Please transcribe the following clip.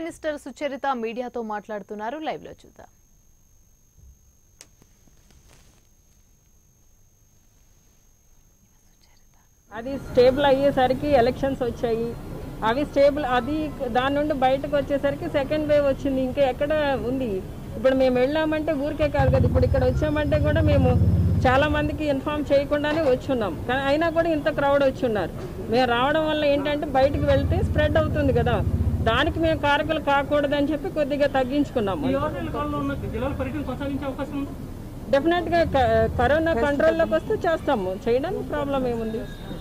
minister Sucharitha మీడియాతో మాట్లాడుతున్నారు live లో చూద్దాం అది స్టేబుల్ అయ్యేసరికి ఎలక్షన్స్ వచ్చాయి అవి స్టేబుల్ అది దాని నుండి బయటకు వచ్చేసరికి సెకండ్ వేవ్ వచ్చింది ఇంకా ఎక్కడ ఉంది ఇప్పుడు మేము వెళ్ళామంటే ఊరికే కాదు కదా ఇప్పుడు ఇక్కడ వచ్చామంటే కూడా మేము చాలా మందికి ఇన్ఫామ్ చేయకుండానే వచ్చున్నాం కానీ అయినా కూడా ఇంత క్రౌడ్ వచ్చున్నారు మేము రావడం వల్ల ఏంటంటే బయటకు వెళ్తే స్ప్రెడ్ అవుతుంది కదా దానికి మేము కారకులు కాకూడదని చెప్పి కొద్దిగా తగ్గించుకున్నాము నియోజకవర్గాల కాలంలో ఉన్న జిల్లాల పర్యటన కొనసాగించే అవకాశం ఉంది డెఫినెట్గా క- కరోనా కంట్రోల్లోకి వస్తే చేస్తాము చేయడానికి ప్రాబ్లం ఏముంది